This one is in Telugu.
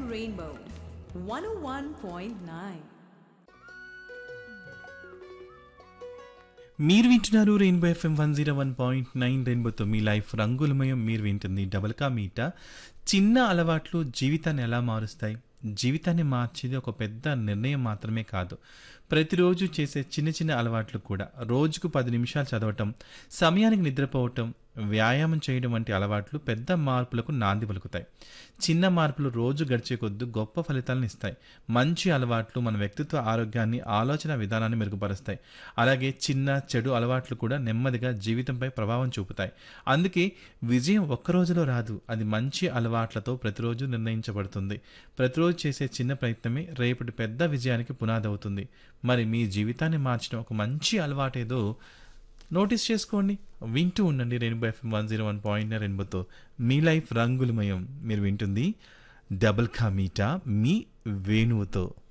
Rainbow 101.9. మీరు వింటున్నారు Rainbow FM one zero one point nine రెయిన్బోతో మీ లైఫ్ రంగులమయం మీరు వింటుంది డబల్ కా మీట చిన్న అలవాట్లు జీవితాన్ని ఎలా మారుస్తాయి జీవితాన్ని మార్చేది ఒక పెద్ద నిర్ణయం మాత్రమే కాదు ప్రతిరోజు చేసే చిన్న చిన్న అలవాట్లు కూడా రోజుకు పది నిమిషాలు చదవటం సమయానికి నిద్రపోవటం వ్యాయామం చేయడం వంటి అలవాట్లు పెద్ద మార్పులకు నాంది పలుకుతాయి చిన్న మార్పులు రోజు గడిచే కొద్ది గొప్ప ఫలితాలను ఇస్తాయి మంచి అలవాట్లు మన వ్యక్తిత్వ ఆరోగ్యాన్ని ఆలోచన విధానాన్ని మెరుగుపరుస్తాయి అలాగే చిన్న చెడు అలవాట్లు కూడా నెమ్మదిగా జీవితంపై ప్రభావం చూపుతాయి అందుకే విజయం ఒక్క రోజులో రాదు అది మంచి అలవాట్లతో ప్రతిరోజు నిర్ణయించబడుతుంది ప్రతిరోజు చేసే చిన్న ప్రయత్నమే రేపటి పెద్ద విజయానికి పునాది అవుతుంది మరి మీ జీవితాన్ని మార్చిన ఒక మంచి అలవాటేదో నోటీస్ చేసుకోండి వింటూ ఉండండి Rainbow FM one zero one point రెయిన్బోతో మీ లైఫ్ రంగులమయం మీరు వింటుంది డబుల్ కా మీటా మీ వేణువుతో